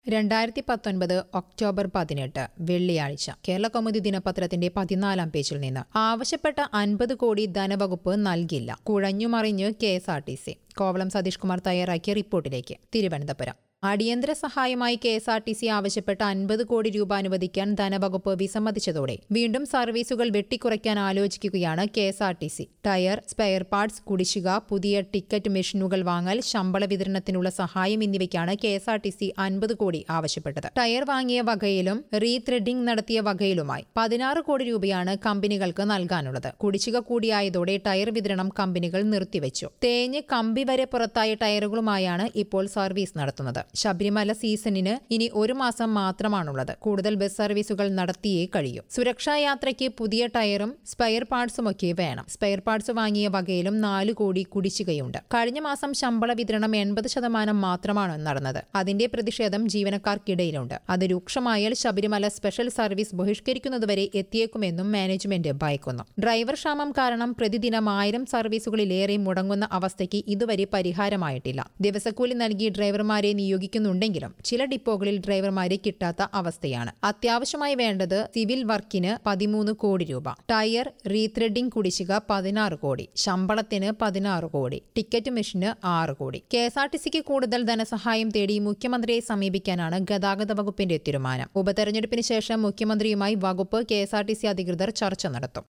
രണ്ടായിരത്തി പത്തൊൻപത് ഒക്ടോബർ പതിനെട്ട് വെള്ളിയാഴ്ച കേരള കൗമുദി ദിനപത്രത്തിന്റെ പതിനാലാം പേജിൽ നിന്ന് ആവശ്യപ്പെട്ട അൻപത് കോടി ധനവകുപ്പ് നൽകില്ല കുഴഞ്ഞുമറിഞ്ഞ് K S R T C Kovalam Satheesh Kumar തയ്യാറാക്കിയ റിപ്പോർട്ടിലേക്ക് തിരുവനന്തപുരം അടിയന്തര സഹായമായി K S R T C ആവശ്യപ്പെട്ട അൻപത് കോടി രൂപ അനുവദിക്കാൻ ധനവകുപ്പ് വിസമ്മതിച്ചതോടെ വീണ്ടും സർവീസുകൾ വെട്ടിക്കുറയ്ക്കാൻ ആലോചിക്കുകയാണ് K S R T C tyre spare parts കുടിശ്ശിക പുതിയ ടിക്കറ്റ് മെഷീനുകൾ വാങ്ങൽ ശമ്പള വിതരണത്തിനുള്ള സഹായം എന്നിവയ്ക്കാണ് K S R T C അൻപത് കോടി ആവശ്യപ്പെട്ടത് ടയർ വാങ്ങിയ വകയിലും റീത്രെഡിംഗ് നടത്തിയ വകയിലുമായി പതിനാറ് കോടി രൂപയാണ് കമ്പനികൾക്ക് നൽകാനുള്ളത് കുടിശ്ശിക കൂടിയായതോടെ ടയർ വിതരണം കമ്പനികൾ നിർത്തിവെച്ചു തേഞ്ഞ് കമ്പി വരെ പുറത്തായ ടയറുകളുമായാണ് ഇപ്പോൾ സർവീസ് നടത്തുന്നത് ശബരിമല സീസണിന് ഇനി ഒരു മാസം മാത്രമാണുള്ളത് കൂടുതൽ ബസ് സർവീസുകൾ നടത്തിയേ കഴിയൂ സുരക്ഷാ യാത്രയ്ക്ക് പുതിയ ടയറും സ്പെയർ പാർട്സുമൊക്കെ വേണം സ്പെയർ പാർട്സ് വാങ്ങിയ വകയിലും നാല് കോടി കുടിശ്ശികയുണ്ട് കഴിഞ്ഞ മാസം ശമ്പള വിതരണം എൺപത് ശതമാനം മാത്രമാണ് നടന്നത് അതിന്റെ പ്രതിഷേധം ജീവനക്കാർക്കിടയിലുണ്ട് അത് രൂക്ഷമായാൽ ശബരിമല സ്പെഷ്യൽ സർവീസ് ബഹിഷ്കരിക്കുന്നതുവരെ എത്തിയേക്കുമെന്നും മാനേജ്മെന്റ് ഭയക്കുന്നു ഡ്രൈവർ ക്ഷാമം കാരണം പ്രതിദിനം ആയിരം സർവീസുകളിലേറെ മുടങ്ങുന്ന അവസ്ഥയ്ക്ക് ഇതുവരെ പരിഹാരമായിട്ടില്ല ദിവസക്കൂലി നൽകി ഡ്രൈവർമാരെ നിയോഗിക്കുന്നുണ്ടെങ്കിലും ചില ഡിപ്പോകളിൽ ഡ്രൈവർമാരെ കിട്ടാത്ത അവസ്ഥയാണ് അത്യാവശ്യമായി വേണ്ടത് സിവിൽ വർക്കിന് പതിമൂന്ന് കോടി രൂപ ടയർ റീത്രെഡിംഗ് കുടിശ്ശിക പതിനാറ് കോടി ശമ്പളത്തിന് പതിനാറ് കോടി ടിക്കറ്റ് മെഷീന് ആറ് കോടി കെ എസ് ആർ ടി സിക്ക് കൂടുതൽ ധനസഹായം തേടി മുഖ്യമന്ത്രിയെ സമീപിക്കാനാണ് ഗതാഗത വകുപ്പിന്റെ തീരുമാനം ഉപതെരഞ്ഞെടുപ്പിന് ശേഷം മുഖ്യമന്ത്രിയുമായി വകുപ്പ് K S R T C അധികൃതർ ചർച്ച നടത്തും